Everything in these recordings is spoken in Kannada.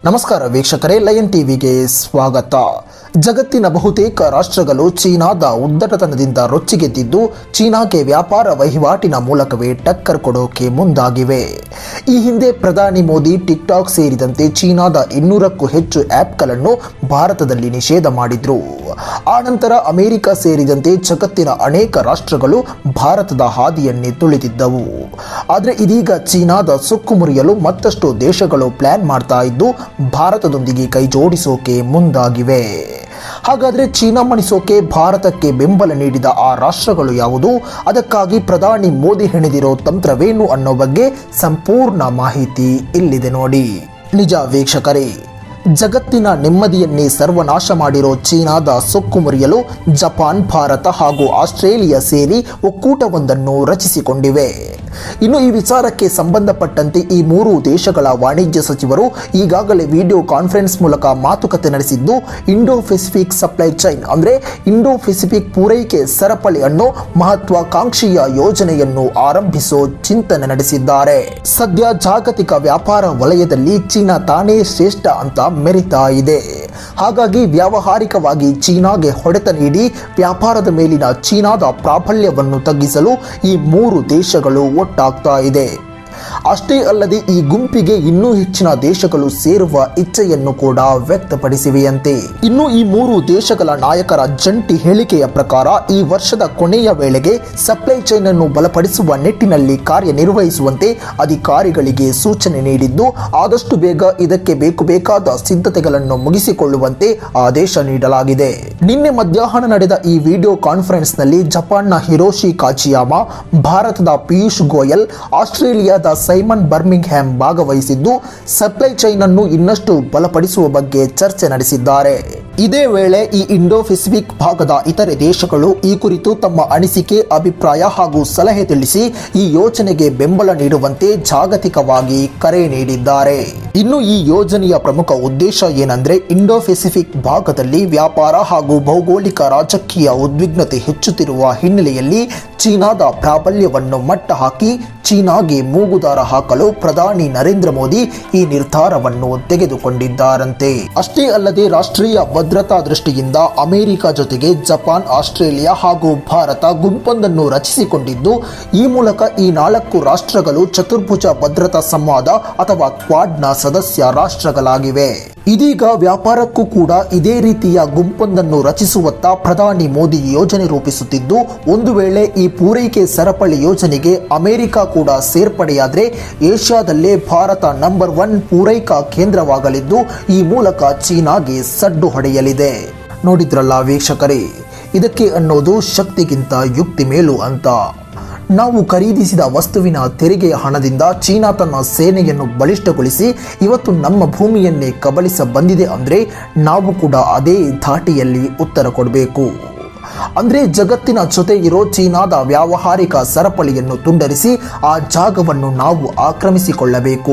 ನಮಸ್ಕಾರ ವೀಕ್ಷಕರೇ ಲಯನ್ ಟಿವಿಗೆ ಸ್ವಾಗತ ಜಗತ್ತಿನ ಬಹುತೇಕ ರಾಷ್ಟ್ರಗಳು ಚೀನಾದ ಉದ್ದಟತನದಿಂದ ರೊಚ್ಚಿಗೆದ್ದಿದ್ದು ಚೀನಾಗೆ ವ್ಯಾಪಾರ ವಹಿವಾಟಿನ ಮೂಲಕವೇ ಟಕ್ಕರ್ ಕೊಡೋಕೆ ಮುಂದಾಗಿವೆ ಈ ಹಿಂದೆ ಪ್ರಧಾನಿ ಮೋದಿ ಟಿಕ್ಟಾಕ್ ಸೇರಿದಂತೆ ಚೀನಾದ ಇನ್ನೂರಕ್ಕೂ ಹೆಚ್ಚು ಆ್ಯಪ್ಗಳನ್ನು ಭಾರತದಲ್ಲಿ ನಿಷೇಧ ಮಾಡಿದ್ರು ಆನಂತರ ಅಮೆರಿಕ ಸೇರಿದಂತೆ ಜಗತ್ತಿನ ಅನೇಕ ರಾಷ್ಟ್ರಗಳು ಭಾರತದ ಹಾದಿಯನ್ನೇ ತುಳಿದಿದ್ದವು ಆದರೆ ಇದೀಗ ಚೀನಾದ ಸುಕ್ಕು ಮುರಿಯಲು ಮತ್ತಷ್ಟು ದೇಶಗಳು ಪ್ಲಾನ್ ಮಾಡ್ತಾ ಇದ್ದು ಭಾರತದೊಂದಿಗೆ ಕೈ ಜೋಡಿಸೋಕೆ ಮುಂದಾಗಿವೆ ಹಾಗಾದರೆ ಚೀನಾ ಮಣಿಸೋಕೆ ಭಾರತಕ್ಕೆ ಬೆಂಬಲ ನೀಡಿದ ಆ ರಾಷ್ಟ್ರಗಳು ಯಾವುದು ಅದಕ್ಕಾಗಿ ಪ್ರಧಾನಿ ಮೋದಿ ಹೆಣೆದಿರೋ ತಂತ್ರವೇನು ಅನ್ನೋ ಬಗ್ಗೆ ಸಂಪೂರ್ಣ ಮಾಹಿತಿ ಇಲ್ಲಿದೆ ನೋಡಿ ನಿಜ ವೀಕ್ಷಕರೇ ಜಗತ್ತಿನ ನೆಮ್ಮದಿಯನ್ನೇ ಸರ್ವನಾಶ ಮಾಡಿರೋ ಚೀನಾದ ಸೊಕ್ಕು ಮುರಿಯಲು ಜಪಾನ್ ಭಾರತ ಹಾಗೂ ಆಸ್ಟ್ರೇಲಿಯಾ ಸೇರಿ ಒಕ್ಕೂಟವೊಂದನ್ನು ರಚಿಸಿಕೊಂಡಿವೆ ಇನ್ನು ಈ ವಿಚಾರಕ್ಕೆ ಸಂಬಂಧಪಟ್ಟಂತೆ ಈ ಮೂರು ದೇಶಗಳ ವಾಣಿಜ್ಯ ಸಚಿವರು ಈಗಾಗಲೇ ವಿಡಿಯೋ ಕಾನ್ಫರೆನ್ಸ್ ಮೂಲಕ ಮಾತುಕತೆ ನಡೆಸಿದ್ದು ಇಂಡೋ ಪೆಸಿಫಿಕ್ ಸಪ್ಲೈ ಚೈನ್ ಅಂದರೆ ಇಂಡೋ ಪೆಸಿಫಿಕ್ ಪೂರೈಕೆ ಸರಪಳಿ ಅನ್ನೋ ಮಹತ್ವಾಕಾಂಕ್ಷೆಯ ಯೋಜನೆಯನ್ನು ಆರಂಭಿಸೋ ಚಿಂತನೆ ನಡೆಸಿದ್ದಾರೆ ಸದ್ಯ ಜಾಗತಿಕ ವ್ಯಾಪಾರ ವಲಯದಲ್ಲಿ ಚೀನಾ ತಾನೇ ಶ್ರೇಷ್ಠ ಅಂತ ಮೆರಿತಾ ಇದೆ ಹಾಗಾಗಿ ವ್ಯಾವಹಾರಿಕವಾಗಿ ಚೀನಾಗೆ ಹೊಡೆತ ನೀಡಿ ವ್ಯಾಪಾರದ ಮೇಲಿನ ಚೀನಾದ ಪ್ರಾಬಲ್ಯವನ್ನು ತಗ್ಗಿಸಲು ಈ ಮೂರು ದೇಶಗಳು ಒಟ್ಟಾಗ್ತಾ ಇದೆ ಅಷ್ಟೇ ಅಲ್ಲದೆ ಈ ಗುಂಪಿಗೆ ಇನ್ನೂ ಹೆಚ್ಚಿನ ದೇಶಗಳು ಸೇರುವ ಇಚ್ಛೆಯನ್ನು ಕೂಡ ವ್ಯಕ್ತಪಡಿಸಿವೆಯಂತೆ ಇನ್ನು ಈ ಮೂರು ದೇಶಗಳ ನಾಯಕರ ಜಂಟಿ ಹೇಳಿಕೆಯ ಪ್ರಕಾರ ಈ ವರ್ಷದ ಕೊನೆಯ ವೇಳೆಗೆ ಸಪ್ಲೈ ಚೈನ್ ಅನ್ನು ಬಲಪಡಿಸುವ ನಿಟ್ಟಿನಲ್ಲಿ ಕಾರ್ಯನಿರ್ವಹಿಸುವಂತೆ ಅಧಿಕಾರಿಗಳಿಗೆ ಸೂಚನೆ ನೀಡಿದ್ದು ಆದಷ್ಟು ಬೇಗ ಇದಕ್ಕೆ ಬೇಕು ಬೇಕಾದ ಸಿದ್ಧತೆಗಳನ್ನು ಮುಗಿಸಿಕೊಳ್ಳುವಂತೆ ಆದೇಶ ನೀಡಲಾಗಿದೆ ನಿನ್ನೆ ಮಧ್ಯಾಹ್ನ ನಡೆದ ಈ ವಿಡಿಯೋ ಕಾನ್ಫರೆನ್ಸ್ನಲ್ಲಿ ಜಪಾನ್ನ ಹಿರೋಶಿ ಕಾಚಿಯಾಮ ಭಾರತದ ಪಿಯೂಷ್ ಗೋಯಲ್ ಆಸ್ಟ್ರೇಲಿಯಾದ ಸೈಮನ್ ಬರ್ಮಿಂಗ್ ಹ್ಯಾಮ್ ಭಾಗವಹಿಸಿದ್ದು ಸಪ್ಲೈ ಚೈನ್ ಅನ್ನು ಇನ್ನಷ್ಟು ಬಲಪಡಿಸುವ ಬಗ್ಗೆ ಚರ್ಚೆ ನಡೆಸಿದ್ದಾರೆ ಇದೇ ವೇಳೆ ಈ ಇಂಡೋ ಪೆಸಿಫಿಕ್ ಭಾಗದ ಇತರೆ ದೇಶಗಳು ಈ ಕುರಿತು ತಮ್ಮ ಅನಿಸಿಕೆ ಅಭಿಪ್ರಾಯ ಹಾಗೂ ಸಲಹೆ ತಿಳಿಸಿ ಈ ಯೋಜನೆಗೆ ಬೆಂಬಲ ನೀಡುವಂತೆ ಜಾಗತಿಕವಾಗಿ ಕರೆ ನೀಡಿದ್ದಾರೆ ಇನ್ನು ಈ ಯೋಜನೆಯ ಪ್ರಮುಖ ಉದ್ದೇಶ ಏನಂದ್ರೆ ಇಂಡೋ ಪೆಸಿಫಿಕ್ ಭಾಗದಲ್ಲಿ ವ್ಯಾಪಾರ ಹಾಗೂ ಭೌಗೋಳಿಕ ರಾಜಕೀಯ ಉದ್ವಿಗ್ನತೆ ಹೆಚ್ಚುತ್ತಿರುವ ಹಿನ್ನೆಲೆಯಲ್ಲಿ ಚೀನಾದ ಪ್ರಾಬಲ್ಯವನ್ನು ಮಟ್ಟ ಹಾಕಿ ಚೀನಾಗೆ ಮೂಗುದಾರ ಹಾಕಲು ಪ್ರಧಾನಿ ನರೇಂದ್ರ ಮೋದಿ ಈ ನಿರ್ಧಾರವನ್ನು ತೆಗೆದುಕೊಂಡಿದ್ದಾರಂತೆ ಅಷ್ಟೇ ಅಲ್ಲದೆ ರಾಷ್ಟ್ರೀಯ ಭದ್ರತಾ ದೃಷ್ಟಿಯಿಂದ ಅಮೆರಿಕ ಜೊತೆಗೆ ಜಪಾನ್ ಆಸ್ಟ್ರೇಲಿಯಾ ಹಾಗೂ ಭಾರತ ಗುಂಪೊಂದನ್ನು ರಚಿಸಿಕೊಂಡಿದ್ದು ಈ ಮೂಲಕ ಈ ನಾಲ್ಕು ರಾಷ್ಟ್ರಗಳು ಚತುರ್ಭುಜ ಭದ್ರತಾ ಸಂವಾದ ಅಥವಾ ಕ್ವಾಡ್ನ ಸದಸ್ಯ ರಾಷ್ಟ್ರಗಳಾಗಿವೆ ಇದೀಗ ವ್ಯಾಪಾರಕ್ಕೂ ಕೂಡ ಇದೇ ರೀತಿಯ ಗುಂಪೊಂದನ್ನು ರಚಿಸುವತ್ತ ಪ್ರಧಾನಿ ಮೋದಿ ಯೋಜನೆ ರೂಪಿಸುತ್ತಿದ್ದು ಒಂದು ವೇಳೆ ಈ ಪೂರೈಕೆ ಸರಪಳಿ ಯೋಜನೆಗೆ ಅಮೆರಿಕ ಕೂಡ ಸೇರ್ಪಡೆಯಾದರೆ ಏಷ್ಯಾದಲ್ಲೇ ಭಾರತ ನಂಬರ್ ಒನ್ ಪೂರೈಕಾ ಕೇಂದ್ರವಾಗಲಿದ್ದು ಈ ಮೂಲಕ ಚೀನಾಗೆ ಸಡ್ಡು ಹೊಡೆಯಲಿದೆ ನೋಡಿದ್ರಲ್ಲ ವೀಕ್ಷಕರೇ ಇದಕ್ಕೆ ಅನ್ನೋದು ಶಕ್ತಿಗಿಂತ ಯುಕ್ತಿ ಮೇಲು ಅಂತ ನಾವು ಖರೀದಿಸಿದ ವಸ್ತುವಿನ ತೆರಿಗೆಯ ಹಣದಿಂದ ಚೀನಾ ತನ್ನ ಸೇನೆಯನ್ನು ಬಲಿಷ್ಠಗೊಳಿಸಿ ಇವತ್ತು ನಮ್ಮ ಭೂಮಿಯನ್ನೇ ಕಬಳಿಸ ಬಂದಿದೆ ಅಂದರೆ ನಾವು ಕೂಡ ಅದೇ ಧಾಟಿಯಲ್ಲಿ ಉತ್ತರ ಕೊಡಬೇಕು ಅಂದರೆ ಜಗತ್ತಿನ ಜೊತೆ ಇರೋ ಚೀನಾದ ವ್ಯಾವಹಾರಿಕ ಸರಪಳಿಯನ್ನು ತುಂಡರಿಸಿ ಆ ಜಾಗವನ್ನು ನಾವು ಆಕ್ರಮಿಸಿಕೊಳ್ಳಬೇಕು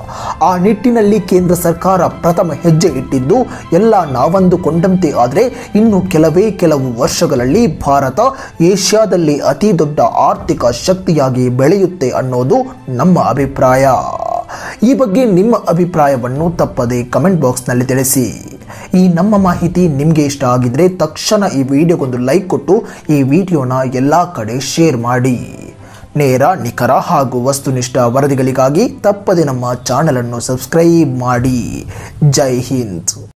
ಆ ನಿಟ್ಟಿನಲ್ಲಿ ಕೇಂದ್ರ ಸರ್ಕಾರ ಪ್ರಥಮ ಹೆಜ್ಜೆ ಇಟ್ಟಿದ್ದು ಎಲ್ಲ ನಾವಂದುಕೊಂಡಂತೆ ಆದರೆ ಇನ್ನು ಕೆಲವೇ ಕೆಲವು ವರ್ಷಗಳಲ್ಲಿ ಭಾರತ ಏಷ್ಯಾದಲ್ಲಿ ಅತಿ ದೊಡ್ಡ ಆರ್ಥಿಕ ಶಕ್ತಿಯಾಗಿ ಬೆಳೆಯುತ್ತೆ ಅನ್ನೋದು ನಮ್ಮ ಅಭಿಪ್ರಾಯ ಈ ಬಗ್ಗೆ ನಿಮ್ಮ ಅಭಿಪ್ರಾಯವನ್ನು ತಪ್ಪದೆ ಕಮೆಂಟ್ ಬಾಕ್ಸ್ನಲ್ಲಿ ತಿಳಿಸಿ ಈ ನಮ್ಮ ಮಾಹಿತಿ ನಿಮಗೆ ಇಷ್ಟ ಆಗಿದ್ರೆ ತಕ್ಷಣ ಈ ವಿಡಿಯೋಗೊಂದು ಲೈಕ್ ಕೊಟ್ಟು ಈ ವಿಡಿಯೋನ ಎಲ್ಲ ಕಡೆ ಶೇರ್ ಮಾಡಿ ನೇರ ನಿಖರ ಹಾಗೂ ವಸ್ತುನಿಷ್ಠ ವರದಿಗಳಿಗಾಗಿ ತಪ್ಪದೆ ನಮ್ಮ ಚಾನಲನ್ನು ಸಬ್ಸ್ಕ್ರೈಬ್ ಮಾಡಿ ಜೈ ಹಿಂದ್